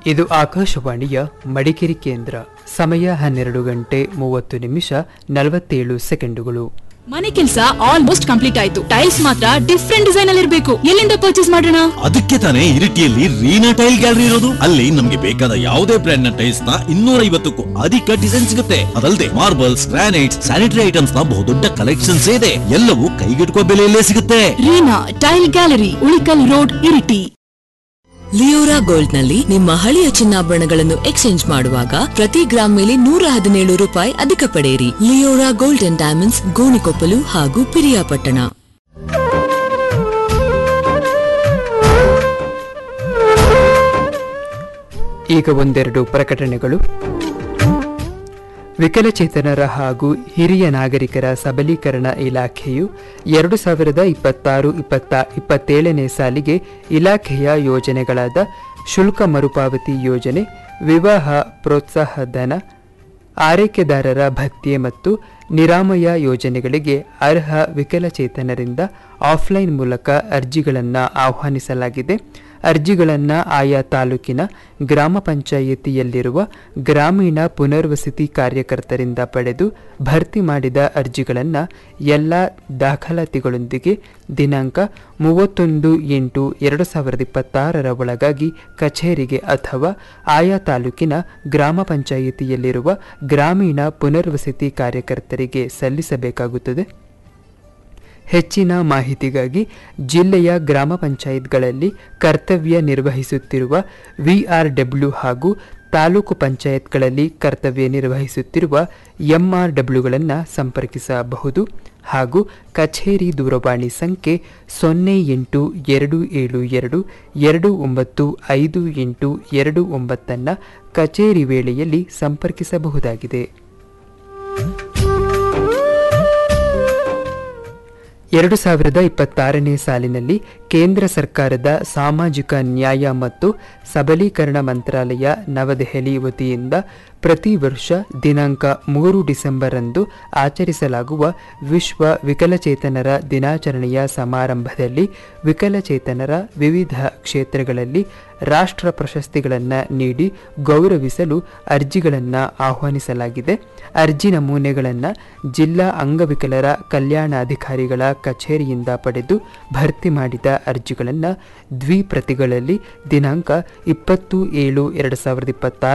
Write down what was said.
ಇದು ಆಕಾಶವಾಣಿಯ ಮಡಿಕೇರಿ ಕೇಂದ್ರ ಸಮಯ ಹನ್ನೆರಡು ಗಂಟೆ ಮೂವತ್ತು ನಿಮಿಷ ನಲವತ್ತೇಳು ಸೆಕೆಂಡುಗಳು ಮನೆ ಕೆಲಸ ಆಲ್ಮೋಸ್ಟ್ ಕಂಪ್ಲೀಟ್ ಆಯ್ತು ಟೈಲ್ಸ್ ಮಾತ್ರ ಡಿಫ್ರೆಂಟ್ ಡಿಸೈನ್ ಅಲ್ಲಿ ಇರಬೇಕು ಎಲ್ಲಿಂದ ಪರ್ಚೇಸ್ ಮಾಡೋಣ ಅದಕ್ಕೆ ತಾನೇ ಇರಿಟಿಯಲ್ಲಿ ರೀನಾ ಟೈಲ್ ಗ್ಯಾಲರಿ ಇರೋದು ಅಲ್ಲಿ ನಮ್ಗೆ ಬೇಕಾದ ಯಾವುದೇ ಬ್ರ್ಯಾಂಡ್ ನ ಟೈಲ್ಸ್ ನ ಇನ್ನೂರ ಐವತ್ತಕ್ಕೂ ಅಧಿಕ ಡಿಸೈನ್ ಸಿಗುತ್ತೆ ಅದಲ್ಲದೆ ಮಾರ್ಬಲ್ಸ್ ಗ್ರಾನೈಟ್ಸ್ ಸ್ಯಾನಿಟರಿ ಐಟಮ್ಸ್ ನ ಬಹುದೊಡ್ಡ ಕಲೆಕ್ಷನ್ಸ್ ಇದೆ ಎಲ್ಲವೂ ಕೈಗೆಟುಕುವ ಬೆಲೆಯಲ್ಲೇ ಸಿಗುತ್ತೆ Reena tile gallery Ulikkal road Iritty Leora gold ನಲ್ಲಿ ನಿಮ್ಮ ಹಳೆಯ ಚಿನ್ನಾಭರಣಗಳನ್ನು ಎಕ್ಸ್ಚೇಂಜ್ ಮಾಡುವಾಗ ಪ್ರತಿ ಗ್ರಾಮ್ ಮೇಲೆ ನೂರ ಹದಿನೇಳು ರೂಪಾಯಿ ಅಧಿಕ ಪಡೆಯಿರಿ Leora gold and diamonds Gonikoppal ಹಾಗೂ ಪಿರಿಯಾಪಟ್ಟಣ ಈಗ ಒಂದೆರಡು ಪ್ರಕಟಣೆಗಳು ವಿಕಲಚೇತನರ ಹಾಗೂ ಹಿರಿಯ ನಾಗರಿಕರ ಸಬಲೀಕರಣ ಇಲಾಖೆಯು ಎರಡು ಸಾವಿರದ ಇಪ್ಪತ್ತಾರು ಇಪ್ಪತ್ತ ಇಪ್ಪತ್ತೇಳನೇ ಸಾಲಿಗೆ ಇಲಾಖೆಯ ಯೋಜನೆಗಳಾದ ಶುಲ್ಕ ಮರುಪಾವತಿ ಯೋಜನೆ ವಿವಾಹ ಪ್ರೋತ್ಸಾಹಧನ ಆರೈಕೆದಾರರ ಭತ್ಯೆ ಮತ್ತು ನಿರಾಮಯ ಯೋಜನೆಗಳಿಗೆ ಅರ್ಹ ವಿಕಲಚೇತನರಿಂದ ಆಫ್ಲೈನ್ ಮೂಲಕ ಅರ್ಜಿಗಳನ್ನು ಆಹ್ವಾನಿಸಲಾಗಿದೆ ಅರ್ಜಿಗಳನ್ನು ಆಯಾ ತಾಲೂಕಿನ ಗ್ರಾಮ ಪಂಚಾಯಿತಿಯಲ್ಲಿರುವ ಗ್ರಾಮೀಣ ಪುನರ್ವಸತಿ ಕಾರ್ಯಕರ್ತರಿಂದ ಪಡೆದು ಭರ್ತಿ ಮಾಡಿದ ಅರ್ಜಿಗಳನ್ನು ಎಲ್ಲ ದಾಖಲಾತಿಗಳೊಂದಿಗೆ ದಿನಾಂಕ ಮೂವತ್ತೊಂದು ಎಂಟು ಎರಡು ಸಾವಿರದ ಇಪ್ಪತ್ತಾರರ ಒಳಗಾಗಿ ಕಚೇರಿಗೆ ಅಥವಾ ಆಯಾ ತಾಲೂಕಿನ ಗ್ರಾಮ ಪಂಚಾಯಿತಿಯಲ್ಲಿರುವ ಗ್ರಾಮೀಣ ಪುನರ್ವಸತಿ ಕಾರ್ಯಕರ್ತರಿಗೆ ಸಲ್ಲಿಸಬೇಕಾಗುತ್ತದೆ ಹೆಚ್ಚಿನ ಮಾಹಿತಿಗಾಗಿ ಜಿಲ್ಲೆಯ ಗ್ರಾಮ ಪಂಚಾಯತ್ಗಳಲ್ಲಿ ಕರ್ತವ್ಯ ನಿರ್ವಹಿಸುತ್ತಿರುವ ವಿಆರ್ಡಬ್ಲ್ಯೂ ಹಾಗೂ ತಾಲೂಕು ಪಂಚಾಯತ್ಗಳಲ್ಲಿ ಕರ್ತವ್ಯ ನಿರ್ವಹಿಸುತ್ತಿರುವ ಎಂಆರ್ಡಬ್ಲ್ಯೂಗಳನ್ನು ಸಂಪರ್ಕಿಸಬಹುದು ಹಾಗೂ ಕಚೇರಿ ದೂರವಾಣಿ ಸಂಖ್ಯೆ ಸೊನ್ನೆ ಎಂಟು ಎರಡು ಏಳು ಎರಡು ಎರಡು ಒಂಬತ್ತು ಐದು ಎಂಟು ಎರಡು ಒಂಬತ್ತನ್ನು ಕಚೇರಿ ವೇಳೆಯಲ್ಲಿ ಸಂಪರ್ಕಿಸಬಹುದಾಗಿದೆ ಎರಡು ಸಾವಿರದ ಇಪ್ಪತ್ತಾರನೇ ಸಾಲಿನಲ್ಲಿ ಕೇಂದ್ರ ಸರ್ಕಾರದ ಸಾಮಾಜಿಕ ನ್ಯಾಯ ಮತ್ತು ಸಬಲೀಕರಣ ಮಂತ್ರಾಲಯ ನವದೆಹಲಿ ವತಿಯಿಂದ ಪ್ರತಿ ವರ್ಷ ದಿನಾಂಕ ಮೂರು ಡಿಸೆಂಬರ್ ಅಂದು ಆಚರಿಸಲಾಗುವ ವಿಶ್ವ ವಿಕಲಚೇತನರ ದಿನಾಚರಣೆಯ ಸಮಾರಂಭದಲ್ಲಿ ವಿಕಲಚೇತನರ ವಿವಿಧ ಕ್ಷೇತ್ರಗಳಲ್ಲಿ ರಾಷ್ಟ್ರ ಪ್ರಶಸ್ತಿಗಳನ್ನು ನೀಡಿ ಗೌರವಿಸಲು ಅರ್ಜಿಗಳನ್ನು ಆಹ್ವಾನಿಸಲಾಗಿದೆ ಅರ್ಜಿ ನಮೂನೆಗಳನ್ನು ಜಿಲ್ಲಾ ಅಂಗವಿಕಲರ ಕಲ್ಯಾಣಾಧಿಕಾರಿಗಳ ಕಚೇರಿಯಿಂದ ಪಡೆದು ಭರ್ತಿ ಮಾಡಿದ ಅರ್ಜಿಗಳನ್ನು ದ್ವಿಪ್ರತಿಗಳಲ್ಲಿ ದಿನಾಂಕ ಇಪ್ಪತ್ತು ಏಳು ಎರಡು ಸಾವಿರದ ಇಪ್ಪತ್ತಾರು